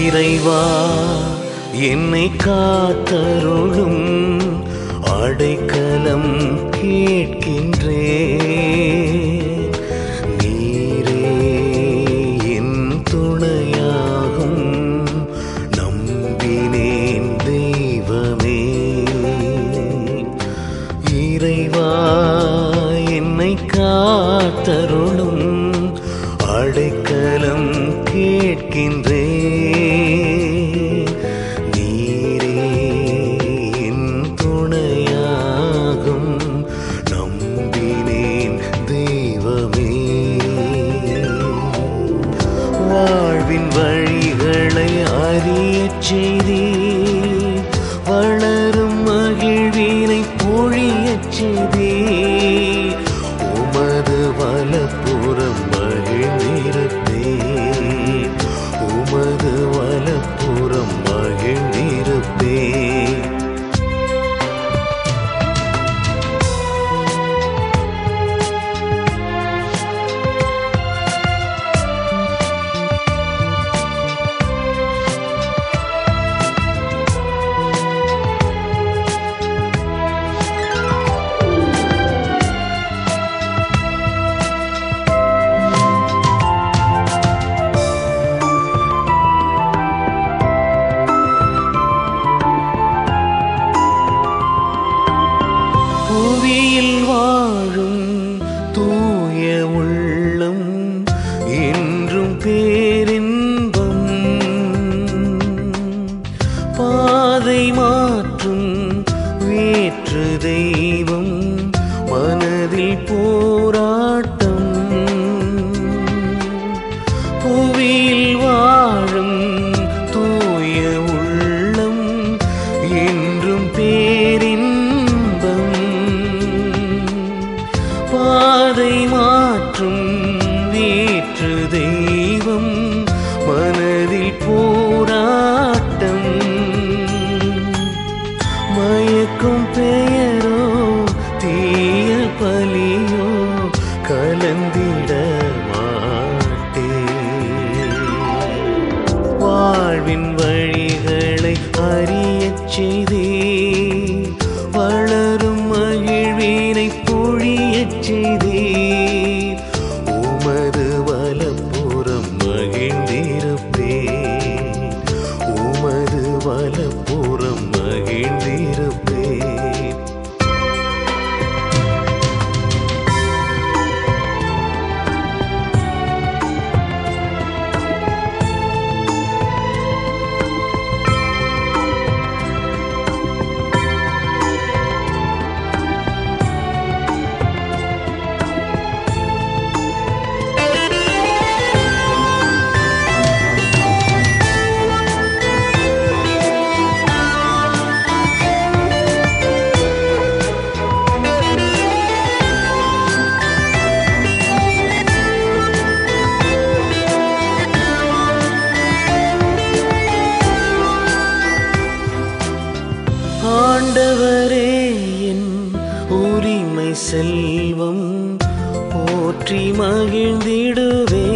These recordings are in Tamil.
இறைவா என்னை காத்தருளும் அடைக்கலம் கேட்கின்றே நீரே என் துணையாகும் நம்பினேன் தெய்வமே இறைவா என்னை காத்தருளும் அடைக்கலம் கேட்கின்றே நீரே என் துணையாகும் நம்பினேன் தெய்வமே வாழ்வின் வழிகளை அறியச் செய்தே வளரும் மகிழ்வினை பொழியச் செய்தே உமது வலப்புறம் மகிழ்ந்திருப்பே உமது வலப்புறம் மகிழ்ந்திருப்பே புவியில் வாழும் தூய உள்ளம் என்றும் பேரின்பம் பாதை மாற்றும் வேற்று தெய்வம் மனதில் போராட்டம் புவியில் வாழும் தூய உள்ளம் என்றும் பேரின்பம் பாதை மாற்றும் வேற்று தெய்வம் மனதில் போராட்டம் மயக்கும் பெயரோ தீய பலியோ கலந்திட மாட்டேன் வாழ்வின் வழிகளை அறியச் செய்தே வளரும் மகிழ்வினை பொழியச் செய்தே உமது வலப்புறம் மகிழ்ந்திருப்பே உமது வலப்புறம் மகிழ்ந்திருப்பே ஆண்டவரே என் உரிமை செல்வம் போற்றி மகிழ்ந்திடுவே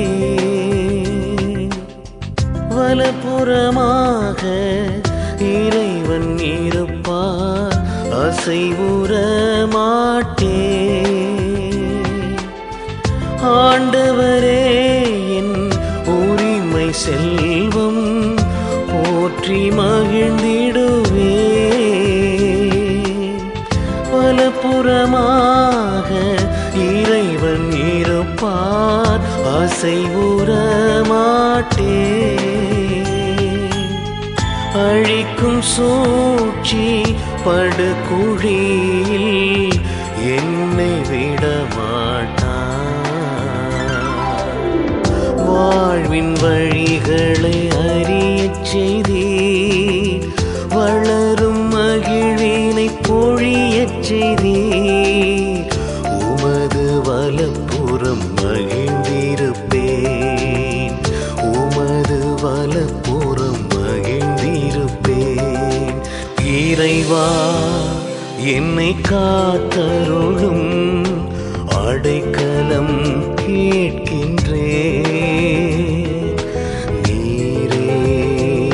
வலப்புறமாக இறைவன் இருப்பார் அசைவுற மாட்டே ஆண்டவரே என் உரிமை செல்வம் போற்றி மகிழ்ந்திடுவே வலப்புறமாக இறைவன் இருப்பார் அசைவுற மாட்டே அழிக்கும் சூழ்ச்சி படுகுழியில் என்னை விட மாட்டான் வாழ்வின் வழிகளை அறியச் செய்தீர் வளரும் மகிழ்வினை பொழியச் செய்தீர் உமது வலப்புறம் மகிழ்ந்திருப்பேன் உமது வலப்புறம் மகிழ்ந்திருப்பேன் இறைவா என்னை காத்தருளும் அடைக்கலம் கேட்கின்றே நீரே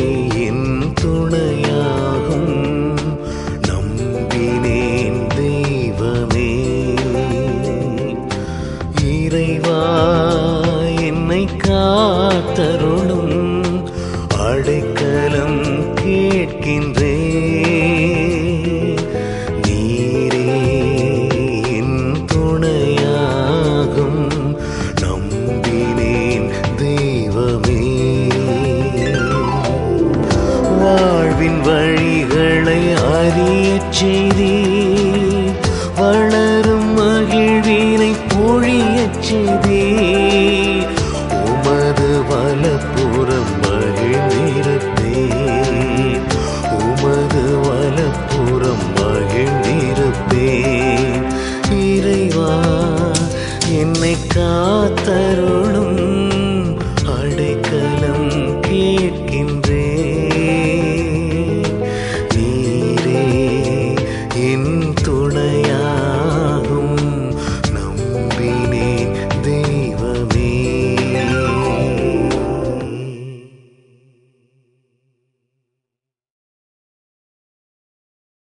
பொழியச் செய்தே உமது வலப்புறம் மகிழ்ந்திருப்பே உமது